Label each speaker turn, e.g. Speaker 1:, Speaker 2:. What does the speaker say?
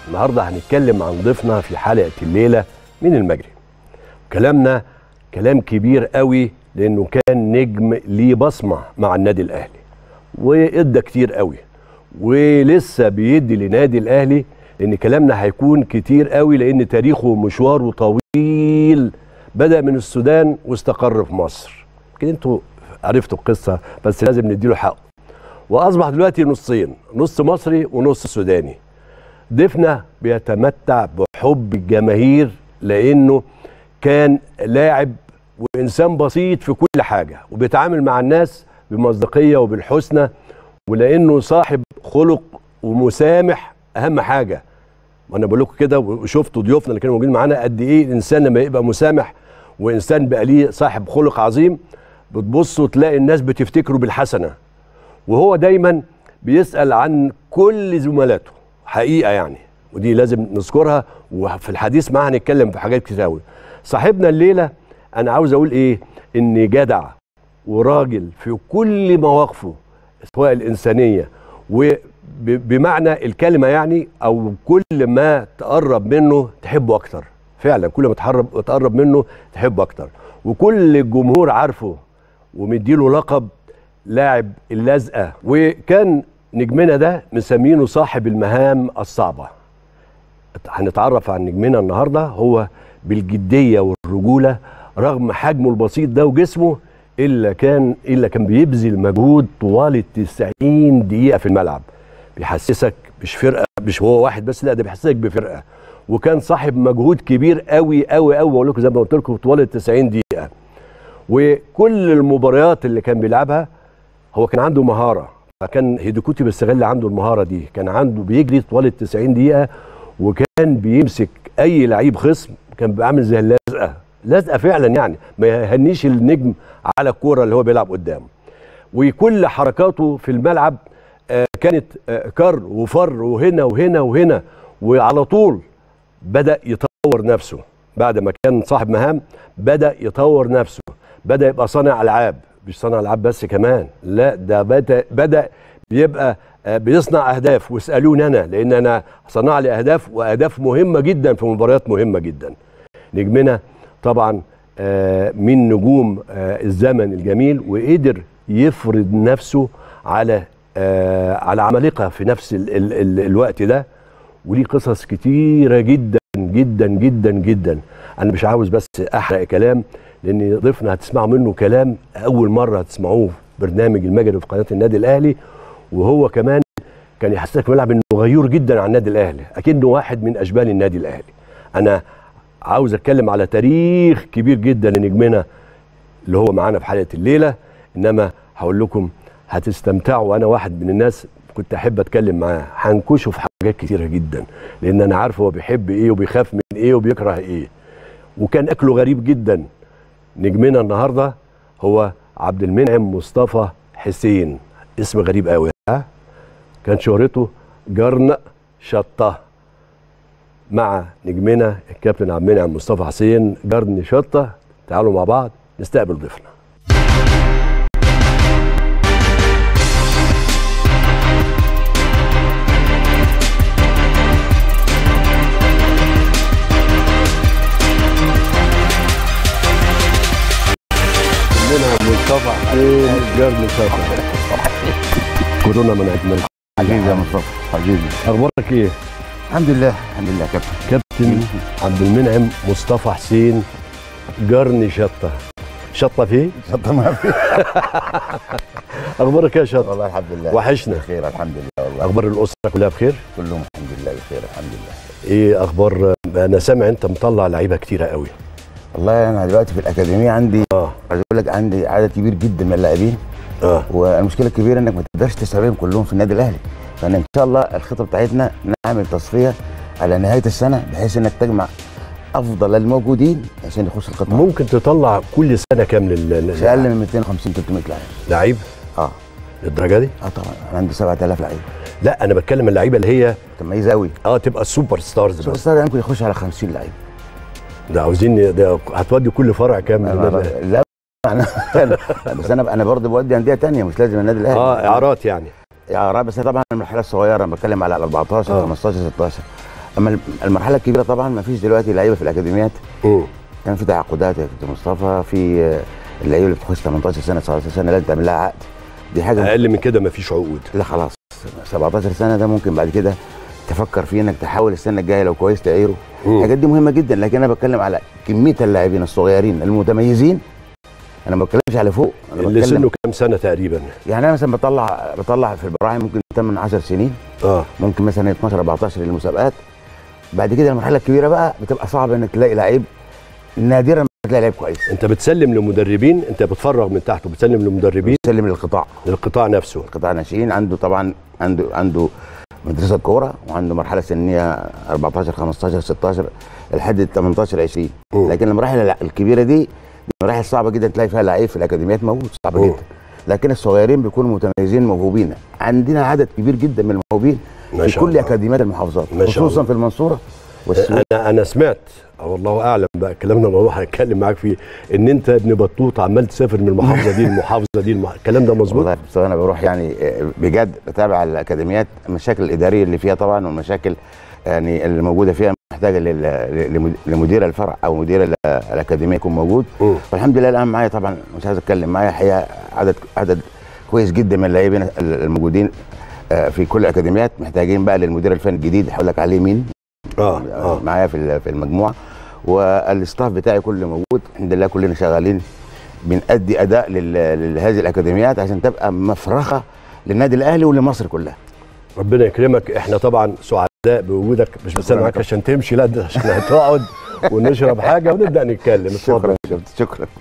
Speaker 1: النهارده هنتكلم عن ضيفنا في حلقه الليله من المجري كلامنا كلام كبير قوي لانه كان نجم ليه بصمه مع النادي الاهلي وادى كتير قوي ولسه بيدي لنادي الاهلي لان كلامنا هيكون كتير قوي لان تاريخه ومشواره طويل بدا من السودان واستقر في مصر كده انتوا عرفتوا القصه بس لازم نديله حقه واصبح دلوقتي نصين نص مصري ونص سوداني ضيفنا بيتمتع بحب الجماهير لانه كان لاعب وانسان بسيط في كل حاجه وبيتعامل مع الناس بمصداقيه وبالحسنى ولانه صاحب خلق ومسامح اهم حاجه وانا بقول لكم كده وشفتوا ضيوفنا اللي كانوا موجودين معانا قد ايه الانسان لما يبقى مسامح وانسان بقى ليه صاحب خلق عظيم بتبصوا تلاقي الناس بتفتكره بالحسنه وهو دايما بيسال عن كل زملاته حقيقه يعني ودي لازم نذكرها وفي الحديث معاه هنتكلم في حاجات كتير قوي صاحبنا الليله انا عاوز اقول ايه ان جدع وراجل في كل مواقفه سواء الانسانيه وبمعنى الكلمه يعني او كل ما تقرب منه تحبه اكتر فعلا كل ما تقرب تقرب منه تحبه اكتر وكل الجمهور عارفه ومديله لقب لاعب اللزقه وكان نجمنا ده مسمينه صاحب المهام الصعبه هنتعرف عن نجمنا النهارده هو بالجديه والرجوله رغم حجمه البسيط ده وجسمه الا كان الا كان بيبذل مجهود طوال ال 90 دقيقه في الملعب بيحسسك مش فرقه مش هو واحد بس لا ده بيحسسك بفرقه وكان صاحب مجهود كبير قوي قوي قوي بقول لكم زي ما قلت لكم طوال ال 90 دقيقه وكل المباريات اللي كان بيلعبها هو كان عنده مهاره فكان هيدوكوتي بيستغل عنده المهاره دي كان عنده بيجري طوال ال 90 دقيقه وكان بيمسك اي لعيب خصم كان بيعمل زي اللزقه لزقه فعلا يعني ما يهنيش النجم على الكوره اللي هو بيلعب قدامه وكل حركاته في الملعب آه كانت آه كر وفر وهنا وهنا وهنا وعلى طول بدا يطور نفسه بعد ما كان صاحب مهام بدا يطور نفسه بدا يبقى صانع العاب مش صانع العاب بس كمان لا ده بدا بدا بيبقى بيصنع اهداف واسالوني انا لان انا صنع لي اهداف واهداف مهمه جدا في مباريات مهمه جدا نجمنا طبعا من نجوم الزمن الجميل وقدر يفرض نفسه على على عمالقه في نفس ال ال ال الوقت ده وليه قصص كتيره جدا جدا جدا جدا انا مش عاوز بس احرق كلام لان ضيفنا هتسمعوا منه كلام اول مره هتسمعوه في برنامج المجري في قناه النادي الاهلي وهو كمان كان يحسسك في الملعب انه غيور جدا عن النادي الاهلي اكنه واحد من اشبال النادي الاهلي انا عاوز اتكلم على تاريخ كبير جدا لنجمنا اللي هو معانا في حلقه الليله انما هقول لكم هتستمتعوا وانا واحد من الناس كنت احب اتكلم معاه هنكشه في حاجات كتيره جدا لان انا عارف هو بيحب ايه وبيخاف من ايه وبيكره ايه وكان اكله غريب جدا نجمنا النهارده هو عبد المنعم مصطفى حسين اسم غريب قوي ها كان شهرته جرن شطه مع نجمنا الكابتن عبد المنعم مصطفى حسين جرن شطه تعالوا مع بعض نستقبل ضيفنا منعم مصطفى حسين جرن شطه كورونا من اجمل
Speaker 2: حبيبي يا مصطفى حبيبي
Speaker 1: اخبارك ايه
Speaker 2: الحمد لله الحمد لله كابتن
Speaker 1: كابتن عبد المنعم مصطفى حسين جرن شطه شطه فيه
Speaker 2: شطه ما في
Speaker 1: اخبارك يا شطه
Speaker 2: والله الحمد لله
Speaker 1: وحشنا
Speaker 2: بخير الحمد لله والله
Speaker 1: اخبار الاسره كلها بخير
Speaker 2: كلهم الحمد لله بخير الحمد لله
Speaker 1: ايه اخبار انا سامع انت مطلع لعيبه كتيره قوي
Speaker 2: والله انا دلوقتي في الاكاديميه عندي
Speaker 1: اه
Speaker 2: عايز اقول لك عندي عدد كبير جدا من اللاعبين
Speaker 1: اه
Speaker 2: والمشكله الكبيره انك ما تقدرش تستوعبهم كلهم في النادي الاهلي فانا ان شاء الله الخطه بتاعتنا نعمل تصفيه على نهايه السنه بحيث انك تجمع افضل الموجودين عشان يخش القطاع
Speaker 1: ممكن تطلع كل سنه كام لل-
Speaker 2: مش اقل من 250 300 لاعب
Speaker 1: لعيب
Speaker 2: اه
Speaker 1: للدرجه دي
Speaker 2: اه طبعا انا عندي 7000 لعيب
Speaker 1: لا انا بتكلم اللعيبه اللي هي
Speaker 2: متميزه قوي
Speaker 1: اه تبقى السوبر ستارز
Speaker 2: سوبر
Speaker 1: بس
Speaker 2: ستار ممكن يخش على 50 لعيب
Speaker 1: ده عاوزين ده هتودي كل فرع كام
Speaker 2: أنا-
Speaker 1: للنادي؟
Speaker 2: لا انا بس انا انا برضه بودي انديه ثانيه مش لازم النادي الاهلي
Speaker 1: اه اعارات يعني
Speaker 2: اعارات بس طبعا المرحله الصغيره انا بتكلم على 14
Speaker 1: آه.
Speaker 2: 15 16 اما المرحله الكبيره طبعا ما فيش دلوقتي لعيبه في الاكاديميات
Speaker 1: مم.
Speaker 2: كان في تعاقدات يا كابتن مصطفى في آه، اللعيبه اللي بتخش 18 سنه 19 سنه لازم تعمل لها عقد دي حاجه
Speaker 1: اقل من كده مفيش عقود
Speaker 2: لا خلاص 17 سنه ده ممكن بعد كده تفكر فيه انك تحاول السنه الجايه لو كويس تعيره
Speaker 1: مم.
Speaker 2: الحاجات دي مهمه جدا لكن انا بتكلم على كميه اللاعبين الصغيرين المتميزين انا ما بتكلمش على فوق انا
Speaker 1: اللي
Speaker 2: بتكلم
Speaker 1: سنه كام سنه تقريبا
Speaker 2: يعني انا مثلا بطلع بطلع في البراعم ممكن 8 10 سنين
Speaker 1: اه
Speaker 2: ممكن مثلا 12 14 للمسابقات بعد كده المرحله الكبيره بقى بتبقى صعب انك تلاقي لعيب نادرا ما تلاقي لعيب كويس
Speaker 1: انت بتسلم لمدربين انت بتفرغ من تحت وبتسلم لمدربين
Speaker 2: بيسلم للقطاع
Speaker 1: للقطاع نفسه
Speaker 2: قطاع ناشئين عنده طبعا عنده عنده مدرسه كوره وعنده مرحله سنيه 14 15 16 لحد 18 20
Speaker 1: مم.
Speaker 2: لكن المراحل الع- الكبيره دي دي مراحل صعبه جدا تلاقي فيها لعيب في الاكاديميات موجود صعبه
Speaker 1: مم.
Speaker 2: جدا لكن الصغيرين بيكونوا متميزين موهوبين عندنا عدد كبير جدا من الموهوبين
Speaker 1: ما
Speaker 2: في
Speaker 1: شاء
Speaker 2: كل
Speaker 1: الله.
Speaker 2: اكاديميات المحافظات
Speaker 1: ما شاء
Speaker 2: خصوصا
Speaker 1: الله.
Speaker 2: في المنصوره والسويس
Speaker 1: انا انا سمعت او الله اعلم بقى كلامنا موضوع هنتكلم معاك فيه ان انت ابن بطوط عمال تسافر من المحافظه دي للمحافظه دي المح... الكلام ده مظبوط
Speaker 2: والله بس انا بروح يعني آه، بجد بتابع الاكاديميات المشاكل الاداريه اللي فيها طبعا والمشاكل يعني اللي موجوده فيها محتاجه لل- لمد- لمدير الفرع او مدير ال- الاكاديميه يكون موجود
Speaker 1: مم.
Speaker 2: والحمد لله الان معايا طبعا مش عايز اتكلم معايا الحقيقه عدد عدد كويس جدا من اللاعبين الموجودين آه، في كل الاكاديميات محتاجين بقى للمدير الفني الجديد هقول لك عليه مين
Speaker 1: اه اه
Speaker 2: معايا في ال- في المجموعه والاستاف بتاعي كله موجود الحمد لله كلنا شغالين بنأدي اداء لل- لهذه الاكاديميات عشان تبقى مفرخه للنادي الاهلي ولمصر كلها
Speaker 1: ربنا يكرمك احنا طبعا سعداء بوجودك مش بس
Speaker 2: شكراً
Speaker 1: معاك
Speaker 2: لك.
Speaker 1: عشان تمشي لا ده عشان هتقعد ونشرب حاجه ونبدا نتكلم اتفضل
Speaker 2: شكرا شكرا